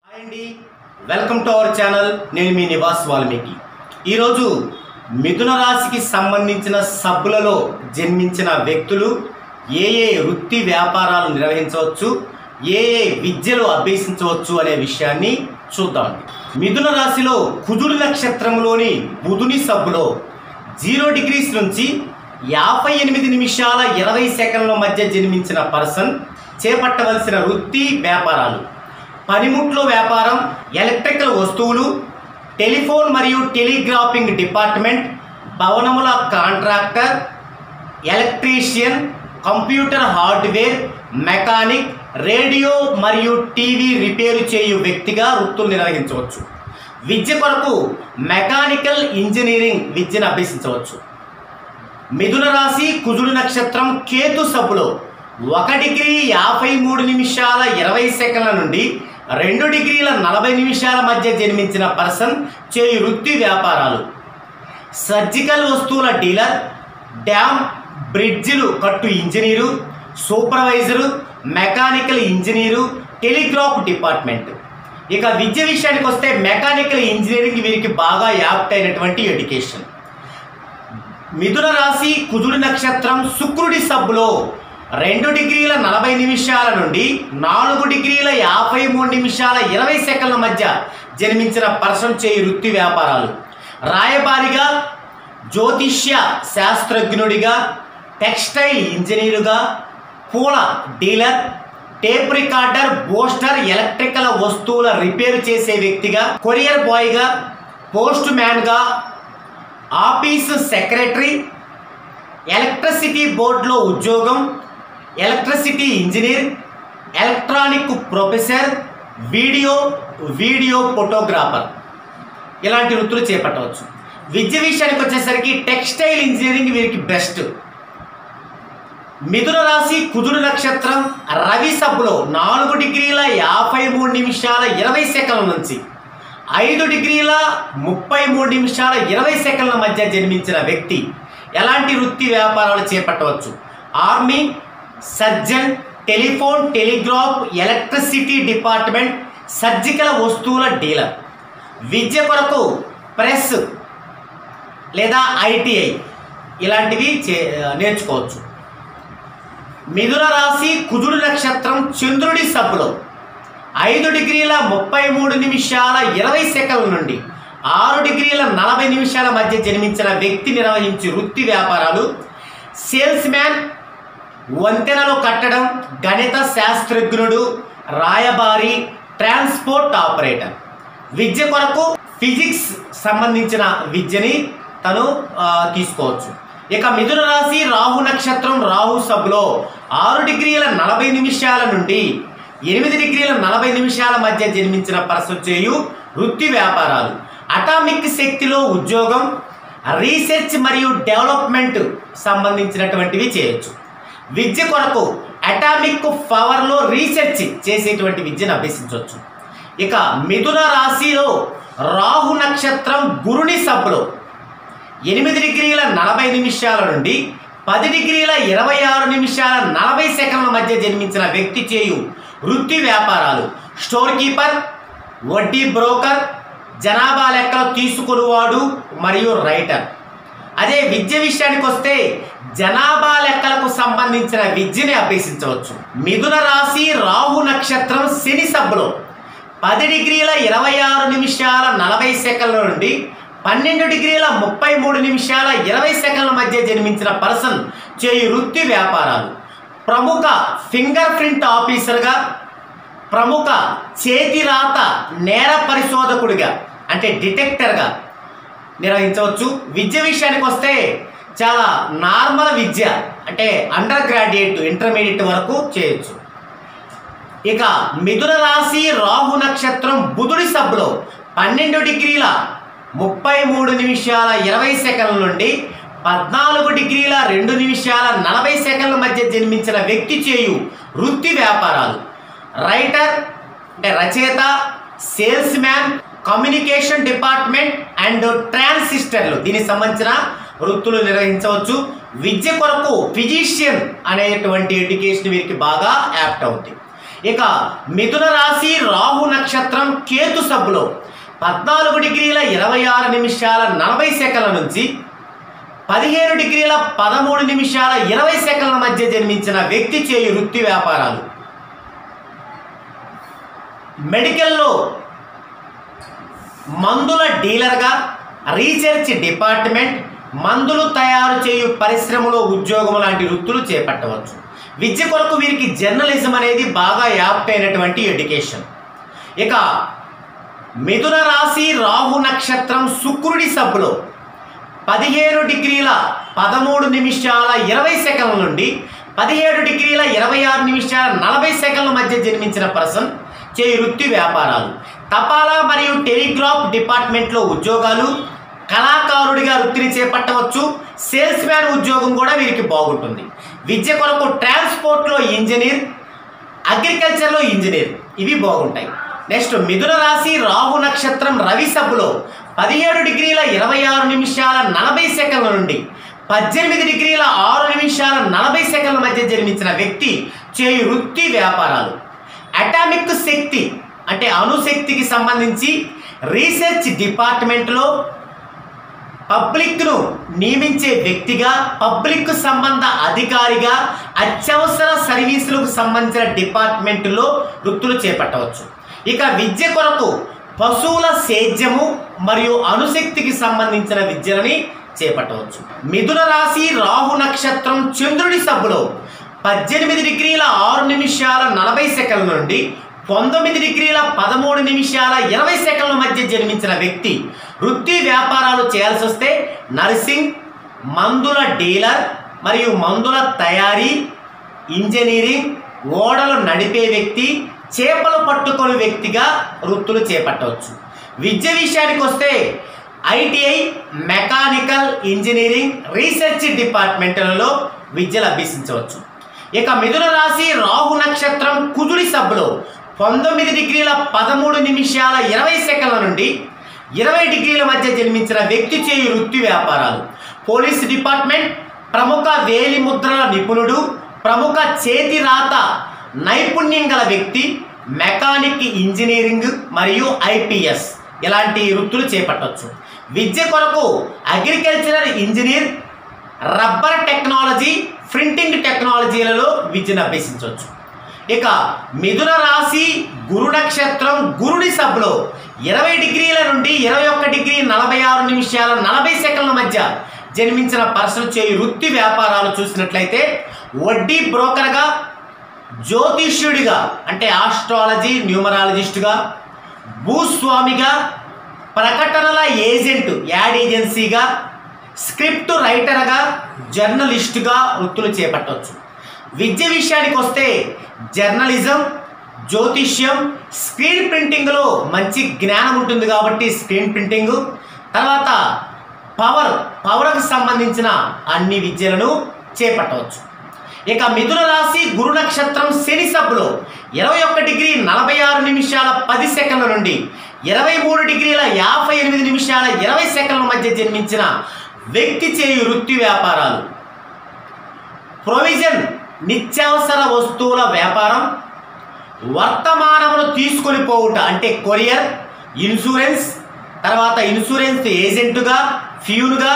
hi అండి welcome to our channel నేను మీ నివాస్ వాల్మీకి ఈరోజు మిథున రాశికి సంబంధించిన సబ్బులలో జన్మించిన వ్యక్తులు ఏ ఏ వృత్తి వ్యాపారాలు నిర్వహించవచ్చు ఏ ఏ విద్యలు అభ్యసించవచ్చు అనే విషయాన్ని చూద్దాం మిథున రాశిలో కుజుడు నక్షత్రంలోని బుధుని సబ్బులో జీరో డిగ్రీస్ నుంచి యాభై ఎనిమిది నిమిషాల ఇరవై సెకండ్ల మధ్య జన్మించిన పర్సన్ చేపట్టవలసిన వృత్తి వ్యాపారాలు పనిముట్లు వ్యాపారం ఎలక్ట్రికల్ వస్తువులు టెలిఫోన్ మరియు టెలిగ్రాఫింగ్ డిపార్ట్మెంట్ భవనముల contractor electrician computer hardware mechanic radio మరియు టీవీ రిపేరు చేయు వ్యక్తిగా వృత్తులు నిర్వహించవచ్చు విద్య కొరకు మెకానికల్ ఇంజనీరింగ్ విద్యను అభ్యసించవచ్చు మిథున రాశి కుజుడు నక్షత్రం కేతు సబ్బులో ఒక డిగ్రీ యాభై మూడు నిమిషాల ఇరవై సెకండ్ల నుండి రెండు డిగ్రీల నలభై నిమిషాల మధ్య జన్మించిన పర్సన్ చేయు వృత్తి వ్యాపారాలు సర్జికల్ వస్తువుల డీలర్ డ్యామ్ బ్రిడ్జిలు కట్టు engineer supervisor mechanical engineer telegraph department ఇక విద్య విషయానికి వస్తే మెకానికల్ ఇంజనీరింగ్ వీరికి బాగా యాప్ట్ అయినటువంటి ఎడ్యుకేషన్ మిథున రాశి కుజుడి నక్షత్రం శుక్రుడి సబ్బులో రెండు డిగ్రీల నలభై నిమిషాల నుండి నాలుగు డిగ్రీల యాభై మూడు నిమిషాల ఇరవై సెకండ్ల మధ్య జన్మించిన పర్సన్ చేయి వృత్తి వ్యాపారాలు రాయబారిగా జ్యోతిష్య శాస్త్రజ్ఞుడిగా టెక్స్టైల్ ఇంజనీరుగా పూల dealer tape recorder booster electrical వస్తువుల రిపేర్ చేసే వ్యక్తిగా కొరియర్ బాయ్గా పోస్ట్ మ్యాన్గా ఆఫీస్ సెక్రటరీ ఎలక్ట్రిసిటీ బోర్డులో ఉద్యోగం electricity engineer electronic professor video video photographer ఇలాంటి వృత్తులు చేపట్టవచ్చు విద్య విషయానికి వచ్చేసరికి టెక్స్టైల్ ఇంజనీరింగ్ వీరికి బెస్ట్ మిథున రాశి కుజుడు నక్షత్రం రవి సబ్బులో నాలుగు డిగ్రీల యాభై మూడు నిమిషాల ఇరవై సెకండ్ల నుంచి ఐదు డిగ్రీల ముప్పై మూడు నిమిషాల ఇరవై సెకండ్ల మధ్య జన్మించిన వ్యక్తి ఎలాంటి వృత్తి వ్యాపారాలు చేపట్టవచ్చు army surgeon telephone telegraph electricity department surgical వస్తువుల డీలర్ విద్య కొరకు ప్రెస్ లేదా ఐటీఐ ఇలాంటివి చే నేర్చుకోవచ్చు మిథున రాశి కుజుడు నక్షత్రం చంద్రుడి సబ్బులో ఐదు డిగ్రీల ముప్పై మూడు నిమిషాల ఇరవై సెకండ్ల నుండి ఆరు డిగ్రీల నలభై నిమిషాల మధ్య జన్మించిన వ్యక్తి నిర్వహించే వృత్తి వ్యాపారాలు సేల్స్ మ్యాన్ వంతెనలు కట్టడం గణిత శాస్త్రజ్ఞుడు రాయబారి ట్రాన్స్పోర్ట్ ఆపరేటర్ విద్య కొరకు ఫిజిక్స్ సంబంధించిన విద్యని తను ఆ, తీసుకోవచ్చు ఇక మిథున రాశి రాహు నక్షత్రం రాహు సబ్లో ఆరు డిగ్రీల నలభై నిమిషాల నుండి ఎనిమిది డిగ్రీల నలభై నిమిషాల మధ్య జన్మించిన పర్సన్ చేయు వృత్తి వ్యాపారాలు అటామిక్ శక్తిలో ఉద్యోగం రీసెర్చ్ మరియు డెవలప్మెంట్ సంబంధించినటువంటివి చేయొచ్చు విద్య కొరకు అటామిక్ పవర్లో రీసెర్చ్ చేసేటువంటి విద్యను అభ్యసించవచ్చు ఇక మిథున రాశిలో రాహు నక్షత్రం గురుని సభలో ఎనిమిది డిగ్రీల నలభై నిమిషాల నుండి పది డిగ్రీల ఇరవై ఆరు నిమిషాల నలభై సెకండ్ల మధ్య జన్మించిన వ్యక్తి చేయు వృత్తి వ్యాపారాలు స్టోర్ కీపర్ వడ్డీ బ్రోకర్ జనాభా లెక్కలు తీసుకునేవాడు మరియు రైటర్ అదే విద్య విషయానికి వస్తే జనాభా లెక్కలకు సంబంధించిన విద్యని అభ్యసించవచ్చు మిథున రాశి రాహు నక్షత్రం శని సబ్బులో పది డిగ్రీల ఇరవై ఆరు నిమిషాల నలభై సెకండ్ల నుండి పన్నెండు డిగ్రీల ముప్పై మూడు నిమిషాల ఇరవై సెకండ్ల మధ్య జన్మించిన పర్సన్ చేయు వృత్తి వ్యాపారాలు ప్రముఖ ఫింగర్ ప్రింట్ ఆఫీసర్గా ప్రముఖ చేతిరాత నేర పరిశోధకుడిగా అంటే డిటెక్టర్గా నిర్వహించవచ్చు విద్య విషయానికి వస్తే చాలా నార్మల్ విద్య అంటే అండర్ గ్రాడ్యుయేట్ ఇంటర్మీడియట్ వరకు చేయొచ్చు ఇక మిథున రాశి రాహు నక్షత్రం బుధుడి సబ్బులో పన్నెండు డిగ్రీల ముప్పై మూడు నిమిషాల ఇరవై సెకండ్ల నుండి పద్నాలుగు డిగ్రీల రెండు నిమిషాల నలభై సెకండ్ల మధ్య జన్మించిన వ్యక్తి చేయు వృత్తి వ్యాపారాలు రైటర్ అంటే రచయిత salesman communication department and ట్రాన్సిస్టర్లు దీనికి సంబంధించిన వృత్తులు నిర్వహించవచ్చు విద్య కొరకు ఫిజిషియన్ అనేటువంటి ఎడ్యుకేషన్ వీరికి బాగా యాప్ట్ అవుతుంది ఇక మిథున రాశి రాహు నక్షత్రం కేతు సబ్బులో పద్నాలుగు డిగ్రీల ఇరవై ఆరు నిమిషాల నలభై సెకండ్ల నుంచి పదిహేను డిగ్రీల పదమూడు నిమిషాల ఇరవై సెకండ్ల మధ్య జన్మించిన వ్యక్తి చేయు వృత్తి వ్యాపారాలు మెడికల్లో మందుల డీలర్గా రీసెర్చ్ డిపార్ట్మెంట్ మందులు తయారు చేయు పరిశ్రమలో ఉద్యోగం లాంటి వృత్తులు చేపట్టవచ్చు విద్య కొరకు వీరికి జర్నలిజం అనేది బాగా యాప్ట్ అయినటువంటి ఎడ్యుకేషన్ ఇక మిథున రాశి రాహు నక్షత్రం శుక్రుడి సబ్బులో పదిహేను డిగ్రీల పదమూడు నిమిషాల ఇరవై సెకండ్ల నుండి పదిహేడు డిగ్రీల ఇరవై ఆరు నిమిషాల నలభై సెకండ్ల మధ్య జన్మించిన పర్సన్ చేయు వృత్తి వ్యాపారాలు తపాలా మరియు టెలిగ్రాఫ్ డిపార్ట్మెంట్లో ఉద్యోగాలు కళాకారుడిగా వృత్తిని చేపట్టవచ్చు సేల్స్ మ్యాన్ ఉద్యోగం కూడా వీరికి బాగుంటుంది విద్య కొరకు ట్రాన్స్పోర్ట్లో ఇంజనీర్ అగ్రికల్చర్లో ఇంజనీర్ ఇవి బాగుంటాయి నెక్స్ట్ మిథున రాశి రాహు నక్షత్రం రవి సబ్బులో పదిహేడు డిగ్రీల ఇరవై ఆరు నిమిషాల నలభై సెకండ్ల నుండి పద్దెనిమిది డిగ్రీల ఆరు నిమిషాల నలభై సెకండ్ల మధ్య జన్మించిన వ్యక్తి చేయు వృత్తి వ్యాపారాలు అటామిక్ శక్తి అంటే అణుశక్తికి సంబంధించి రీసెర్చ్ డిపార్ట్మెంట్లో పబ్లిక్ను నియమించే వ్యక్తిగా పబ్లిక్ సంబంధ అధికారిగా అత్యవసర సర్వీసులకు సంబంధించిన డిపార్ట్మెంట్లో వృత్తులు చేపట్టవచ్చు ఇక విద్య కొరకు పశువుల సేద్యము మరియు అణుశక్తికి సంబంధించిన విద్యలని చేపట్టవచ్చు మిథున రాశి రాహు నక్షత్రం చంద్రుడి సబ్బులో పద్దెనిమిది డిగ్రీల ఆరు నిమిషాల నలభై సెకండ్ల నుండి పంతొమ్మిది డిగ్రీల పదమూడు నిమిషాల ఇరవై సెకండ్ల మధ్య జన్మించిన వ్యక్తి వృత్తి వ్యాపారాలు చేయాల్సి వస్తే నర్సింగ్ మందుల డీలర్ మరియు మందుల తయారీ ఇంజనీరింగ్ ఓడలు నడిపే వ్యక్తి చేపలు పట్టుకునే వ్యక్తిగా వృత్తులు చేపట్టవచ్చు విద్య విషయానికి వస్తే ఐటీఐ మెకానికల్ ఇంజనీరింగ్ రీసెర్చ్ డిపార్ట్మెంట్లలో విద్యలు అభ్యసించవచ్చు ఇక మిథున రాశి రాహు నక్షత్రం కుజుడి సబ్బులో పంతొమ్మిది డిగ్రీల పదమూడు నిమిషాల ఇరవై సెకండ్ల నుండి ఇరవై డిగ్రీల మధ్య జన్మించిన వ్యక్తి చేయు వృత్తి వ్యాపారాలు పోలీస్ డిపార్ట్మెంట్ ప్రముఖ వేలి ముద్రల నిపుణుడు ప్రముఖ చేతి రాత నైపుణ్యం గల వ్యక్తి మెకానిక్ ఇంజనీరింగ్ మరియు ఐపీఎస్ ఇలాంటి వృత్తులు చేపట్టవచ్చు విద్య కొరకు agricultural engineer rubber technology printing టెక్నాలజీలలో విద్యను అభ్యసించవచ్చు ఇక మిథున రాశి గురు నక్షత్రం గురుడి సభలో ఇరవై డిగ్రీల నుండి ఇరవై ఒక్క డిగ్రీ నలభై ఆరు నిమిషాల నలభై సెకండ్ల మధ్య జన్మించిన పర్సన్ చేయు వృత్తి వ్యాపారాలు చూసినట్లయితే వడ్డీ బ్రోకర్గా జ్యోతిష్యుడిగా అంటే ఆస్ట్రాలజీ న్యూమరాలజిస్టుగా భూస్వామిగా ప్రకటనల ఏజెంట్ యాడ్ ఏజెన్సీగా స్క్రిప్ట్ రైటర్గా జర్నలిస్టుగా వృత్తులు చేపట్టవచ్చు విద్య విషయానికి వస్తే జర్నలిజం జ్యోతిష్యం స్క్రీన్ ప్రింటింగ్లో మంచి జ్ఞానం ఉంటుంది కాబట్టి స్క్రీన్ ప్రింటింగ్ తర్వాత పవర్ పవర్కి సంబంధించిన అన్ని విద్యలను చేపట్టవచ్చు ఇక మిథున రాశి గురు నక్షత్రం శని సబ్బులో ఇరవై ఒక్క డిగ్రీ నలభై ఆరు నిమిషాల పది సెకండ్ల నుండి ఇరవై మూడు డిగ్రీల యాభై ఎనిమిది నిమిషాల ఇరవై సెకండ్ల మధ్య జన్మించిన వ్యక్తి చేయు వృత్తి వ్యాపారాలు ప్రొవిజన్ నిత్యావసర వస్తువుల వ్యాపారం వర్తమానమును తీసుకొని పోవుట అంటే కొరియర్ ఇన్సూరెన్స్ తర్వాత ఇన్సూరెన్స్ ఏజెంటుగా ఫ్యూన్గా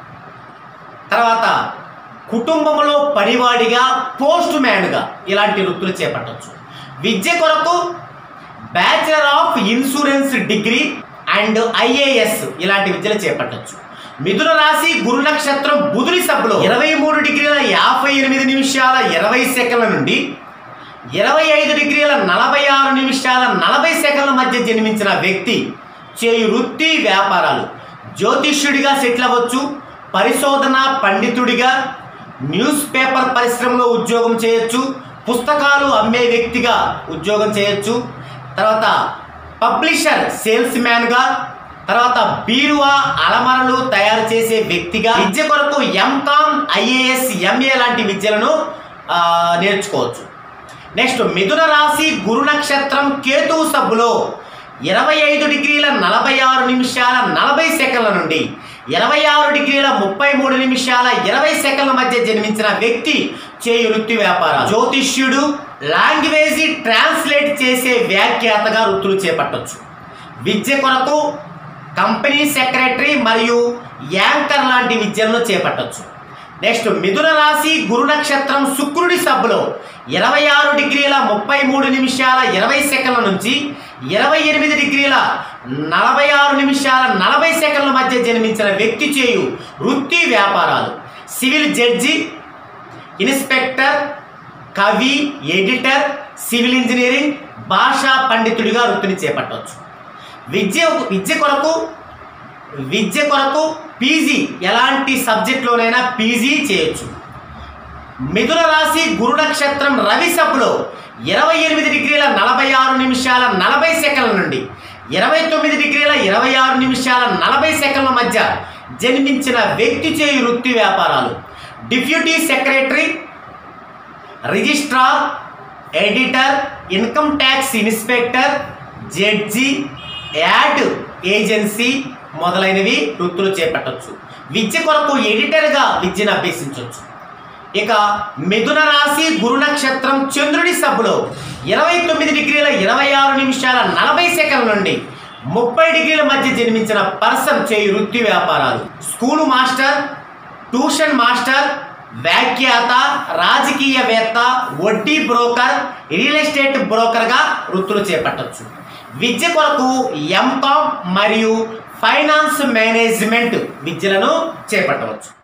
తర్వాత కుటుంబంలో పనివాడిగా పోస్ట్ మ్యాన్గా ఇలాంటి వృత్తులు చేపట్టవచ్చు విద్య కొరకు bachelor of insurance degree and IAS ఇలాంటి విద్యలు చేపట్టవచ్చు మిథున రాశి గురు నక్షత్రం బుధుని సభలో ఇరవై మూడు డిగ్రీల యాభై ఎనిమిది నిమిషాల ఇరవై సెకండ్ల నుండి ఇరవై ఐదు డిగ్రీల నలభై ఆరు నిమిషాల నలభై సెకండ్ల మధ్య జన్మించిన వ్యక్తి చేయు వృత్తి వ్యాపారాలు జ్యోతిష్యుడిగా సెటిల్ అవ్వచ్చు పరిశోధన పండితుడిగా న్యూస్ పేపర్ పరిశ్రమలో ఉద్యోగం చేయొచ్చు పుస్తకాలు అమ్మే వ్యక్తిగా ఉద్యోగం చేయొచ్చు తర్వాత పబ్లిషర్ సేల్స్ మ్యాన్గా తర్వాత బీరువా అలమరలు తయారు చేసే వ్యక్తిగా విద్య కొరకు ఎంకామ్ ఐఏఎస్ ఎంఏ లాంటి విద్యలను ఆ, నేర్చుకోవచ్చు నెక్స్ట్ మిథున రాశి గురు నక్షత్రం కేతువు సబ్బులో ఇరవై ఐదు డిగ్రీల నలభై ఆరు నిమిషాల నలభై సెకండ్ల నుండి ఇరవై ఆరు డిగ్రీల ముప్పై మూడు నిమిషాల ఇరవై సెకండ్ల మధ్య జన్మించిన వ్యక్తి చేయు వృత్తి వ్యాపారం జ్యోతిష్యుడు లాంగ్వేజ్ ట్రాన్స్లేట్ చేసే వ్యాఖ్యాతగా వృత్తులు చేపట్టొచ్చు విద్య కొరకు కంపెనీ సెక్రటరీ మరియు యాంకర్ లాంటి విద్యలను చేపట్టొచ్చు నెక్స్ట్ మిథున రాశి గురు నక్షత్రం శుక్రుడి సబ్బులో ఇరవై ఆరు డిగ్రీల ముప్పై మూడు నిమిషాల ఇరవై సెకండ్ల నుంచి ఇరవై ఎనిమిది డిగ్రీల నలభై ఆరు నిమిషాల నలభై సెకండ్ల మధ్య జన్మించిన వ్యక్తి చేయు వృత్తి వ్యాపారాలు సివిల్ జడ్జి ఇన్స్పెక్టర్ కవి ఎడిటర్ సివిల్ ఇంజనీరింగ్ భాషా పండితుడిగా వృత్తిని చేపట్టవచ్చు విద్య విద్య కొరకు విద్య కొరకు పీజీ ఎలాంటి సబ్జెక్టులోనైనా పీజీ చేయొచ్చు మిథున రాశి గురు నక్షత్రం రవి సభలో ఇరవై ఎనిమిది డిగ్రీల నలభై ఆరు నిమిషాల నలభై సెకండ్ల నుండి ఇరవై తొమ్మిది డిగ్రీల ఇరవై ఆరు నిమిషాల నలభై సెకండ్ల మధ్య జన్మించిన వ్యక్తి చేయు వృత్తి వ్యాపారాలు deputy secretary registrar editor income tax inspector judge ad agency మొదలైనవి వృత్తులు చేపట్టవచ్చు విద్య కొరకు ఎడిటర్గా విద్యను అభ్యసించవచ్చు ఇక మిథున రాశి గురు నక్షత్రం చంద్రుడి సభలో ఇరవై తొమ్మిది డిగ్రీల ఇరవై ఆరు నిమిషాల నలభై సెకండ్ల నుండి ముప్పై డిగ్రీల మధ్య జన్మించిన పర్సన్ చేయు వృత్తి వ్యాపారాలు స్కూలు మాస్టర్ ట్యూషన్ మాస్టర్ వ్యాఖ్యాత రాజకీయవేత్త వడ్డీ బ్రోకర్ రియల్ ఎస్టేట్ బ్రోకర్గా వృత్తులు చేపట్టవచ్చు విద్య కొరకు ఎంకామ్ మరియు ఫైనాన్స్ మేనేజ్మెంట్ విద్యలను చేపట్టవచ్చు